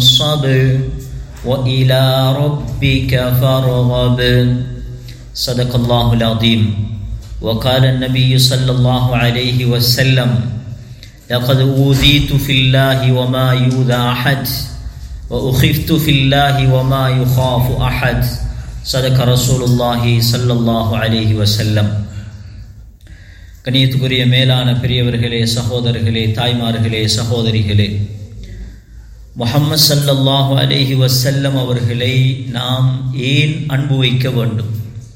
فانصب وإلى ربك فارغب صدق الله العظيم وقال النبي صلى الله عليه وسلم لقد أوذيت في الله وما يؤذى أحد وأخفت في الله وما يخاف أحد صدق رسول الله صلى الله عليه وسلم கணியத்துக்குரிய மேலான பெரியவர்களே சகோதரர்களே தாய்மார்களே சகோதரிகளே முஹம்மது சல்லல்லாஹு அலைஹி வசல்லம் அவர்களை நாம் ஏன் அன்பு வைக்க வேண்டும்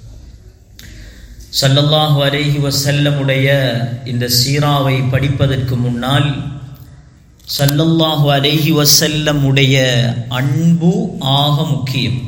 சல்லல்லாஹு அலைஹி வசல்லமுடைய இந்த சீராவை படிப்பதற்கு முன்னால் சல்லல்லாஹு அலைஹி வசல்லமுடைய அன்பு ஆக முக்கியம்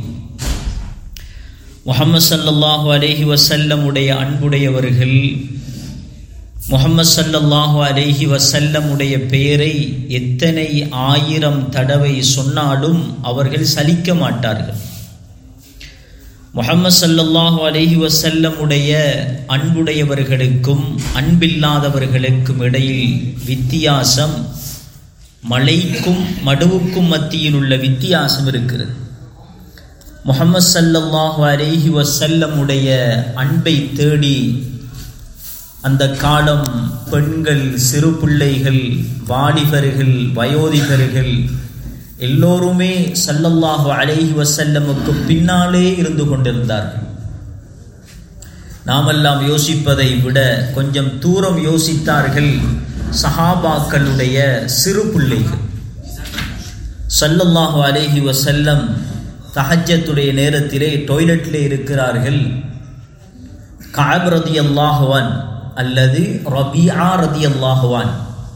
முகமது சல்லல்லாஹு அலைஹி வசல்லமுடைய அன்புடையவர்கள் முகமது சல்லல்லாஹு அலைஹி வசல்லமுடைய பெயரை எத்தனை ஆயிரம் தடவை சொன்னாலும் அவர்கள் சலிக்க மாட்டார்கள் முகமது சல்லல்லாஹு அலைஹி வசல்லமுடைய அன்புடையவர்களுக்கும் அன்பில்லாதவர்களுக்கும் இடையில் வித்தியாசம் மலைக்கும் மடுவுக்கும் மத்தியில் உள்ள வித்தியாசம் இருக்கிறது முகமது சல்லல்லாஹு அலைஹி வசல்லமுடைய அன்பை தேடி அந்த காலம் பெண்கள் சிறு பிள்ளைகள் வாலிபர்கள் வயோதிகர்கள் எல்லோருமே சல்லல்லாஹு அலைஹி வசல்லமுக்கு பின்னாலே இருந்து கொண்டிருந்தார்கள் நாமெல்லாம் யோசிப்பதை விட கொஞ்சம் தூரம் யோசித்தார்கள் சஹாபாக்களுடைய சிறு பிள்ளைகள் சல்லல்லாஹு அலைஹி வசல்லம் தஹஜத்துடைய நேரத்திலே டொய்லெட்டிலே இருக்கிறார்கள் காப் ரதி அல்லாஹுவான் அல்லது ரபியா ரதி அல்லாஹுவான்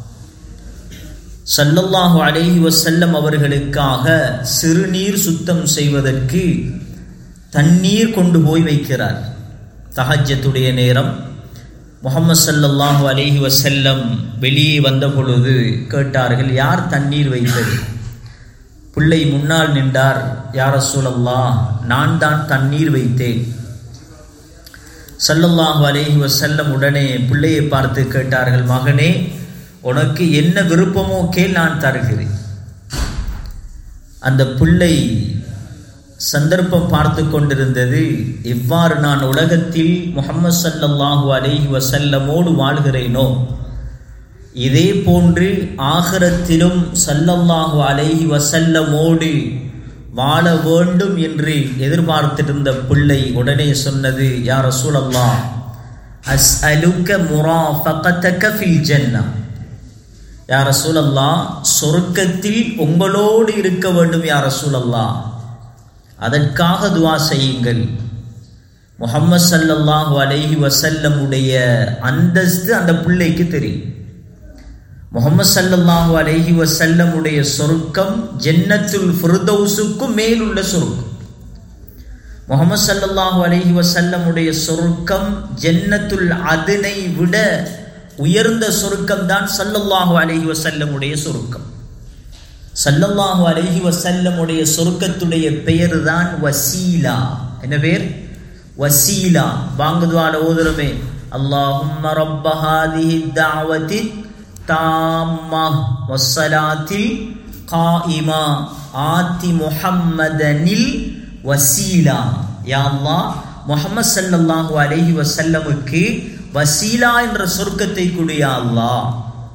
சல்லல்லாஹு அலைஹி வசல்லம் அவர்களுக்காக சிறுநீர் சுத்தம் செய்வதற்கு தண்ணீர் கொண்டு போய் வைக்கிறார் தஹஜத்துடைய நேரம் முகமது சல்லல்லாஹு அலைஹி வசல்லம் வெளியே வந்த பொழுது கேட்டார்கள் யார் தண்ணீர் வைத்தது பிள்ளை முன்னால் நின்றார் யார சூழல்லா நான் தான் தண்ணீர் வைத்தேன் சல்லல்லாஹு அலைஹி வசல்லம் உடனே பிள்ளையை பார்த்து கேட்டார்கள் மகனே உனக்கு என்ன விருப்பமோ கேள் நான் தருகிறேன் அந்த பிள்ளை சந்தர்ப்பம் பார்த்து கொண்டிருந்தது எவ்வாறு நான் உலகத்தில் முகமது சல்லல்லாஹு அலைஹி வசல்லமோடு வாழ்கிறேனோ இதே போன்று ஆகரத்திலும் சல்லல்லாஹு அலைஹி வசல்லமோடு வாழ வேண்டும் என்று எதிர்பார்த்திருந்த பிள்ளை உடனே சொன்னது யார் ரசூலல்லா அஸ் அலுக்க முராஃபகத்தக ஃபில் ஜன்னா யார் ரசூலல்லா சொர்க்கத்தில் உங்களோடு இருக்க வேண்டும் யார் ரசூலல்லா அதற்காக துவா செய்யுங்கள் முகம்மது சல்லல்லாஹு அலைஹி வசல்லமுடைய அந்தஸ்து அந்த பிள்ளைக்கு தெரியும் முகமது சல்லல்லாஹு அலைஹி வசல்லமுடைய சொருக்கம் ஜென்னத்துல் ஃபிர்தௌஸுக்கும் மேலுள்ள சொருக்கம் முகமது சல்லல்லாஹு அலைஹி வசல்லமுடைய சொருக்கம் ஜென்னத்துல் அதனை விட உயர்ந்த சொருக்கம் தான் சல்லல்லாஹு அலைஹி வசல்லமுடைய சொருக்கம் சல்லல்லாஹு அலைஹி வசல்லமுடைய சொருக்கத்துடைய பெயர் தான் வசீலா என்ன பேர் வசீலா பாங்குதுவால ஓதுறமே அல்லாஹும்ம ரப்ப ஹாதிஹி தாவதி தாம்மா வஸ்ஸலாத்தில் காயிமா ஆத்தி முஹம்மதனில் வசீலா யா அல்லாஹ் முஹம்மது ஸல்லல்லாஹு அலைஹி வஸல்லமுக்கு வசீலா என்ற சொர்க்கத்தை குடியா அல்லாஹ்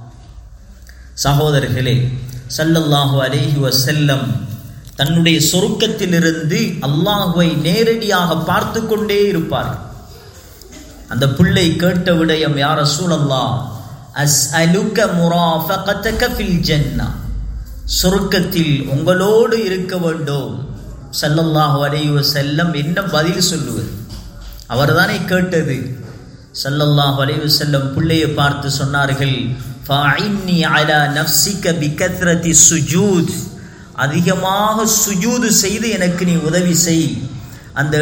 சகோதரர்களே சல்லல்லாஹு அலைஹி வஸல்லம் தன்னுடைய சொருக்கத்திலிருந்து அல்லாஹுவை நேரடியாக பார்த்து கொண்டே இருப்பார் அந்த பிள்ளை கேட்ட விடயம் யார சூழல்லா அஸ் அலுக்க முராஃபகத்தக ஃபில் ஜன்னா சொர்க்கத்தில் உங்களோடு இருக்க வேண்டும் சல்லல்லாஹு அலைஹி வஸல்லம் என்ன பதில் சொல்லுவது அவர்தானே கேட்டது சல்லல்லாஹு அலைஹி வஸல்லம் பிள்ளையை பார்த்து சொன்னார்கள் ஃபஇன்னி அலா நஃப்ஸிக பிகத்ரதி சுஜூத் அதிகமாக சுஜூது செய்து எனக்கு நீ உதவி செய் அந்த